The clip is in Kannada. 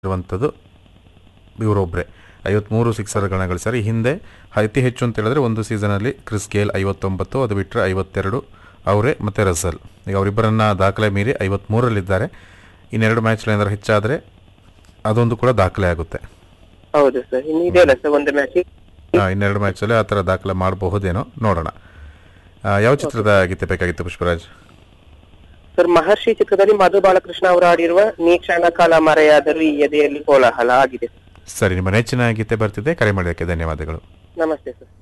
ಇರುವಂಥದ್ದು ಇವರೊಬ್ಬರೇ ಐವತ್ತ್ಮೂರು ಸಿಕ್ಸರ್ಗಳನ್ನ ಗಳಿಸ್ಯಾರೆ ಈ ಹಿಂದೆ ಅತಿ ಹೆಚ್ಚು ಅಂತ ಹೇಳಿದ್ರೆ ಒಂದು ಸೀಸನಲ್ಲಿ ಕ್ರಿಸ್ ಗೇಲ್ ಐವತ್ತೊಂಬತ್ತು ಅದು ಬಿಟ್ಟರೆ ಐವತ್ತೆರಡು ಅವರೇ ಮತ್ತು ರಸಲ್ ಈಗ ಅವರಿಬ್ಬರನ್ನ ದಾಖಲೆ ಮೀರಿ ಐವತ್ತ್ಮೂರಲ್ಲಿದ್ದಾರೆ ಇನ್ನೆರಡು ಮ್ಯಾಚ್ಗಳು ಏನಾದ್ರು ಹೆಚ್ಚಾದರೆ ಅದೊಂದು ಕೂಡ ದಾಖಲೆ ಆಗುತ್ತೆ ಹೌದು ಸರ್ ಇನ್ನು ಇದೆಯಲ್ಲ ಸರ್ ಒಂದು ಮ್ಯಾಚ್ ಆ, ಇನ್ನೆರಡು ಮ್ಯಾಚಲ್ಲಿ ಆ ಥರ ದಾಖಲೆ ಮಾಡಬಹುದೇನೋ ನೋಡೋಣ ಆ, ಯಾವ ಚಿತ್ರದ ಗೀತೆ ಬೇಕಾಗಿತ್ತು ಪುಷ್ಪರಾಜ್ ಸರ್ ಮಹರ್ಷಿ ಚಿತ್ರದಲ್ಲಿ ಮಧು ಬಾಲಕೃಷ್ಣ ಅವರು ಆಡಿರುವ ನೀ ಕ್ಷಣ ಕಾಲ ಮರೆಯಾದರೂ ಈ ಎದೆಯಲ್ಲಿ ಕೋಲಾಹಲ ಆಗಿದೆ ಸರಿ ನಿಮ್ಮ ನೆಚ್ಚಿನ ಗೀತೆ ಬರ್ತಿದೆ ಕರೆ ಮಾಡೋದಕ್ಕೆ ಧನ್ಯವಾದಗಳು ನಮಸ್ತೆ ಸರ್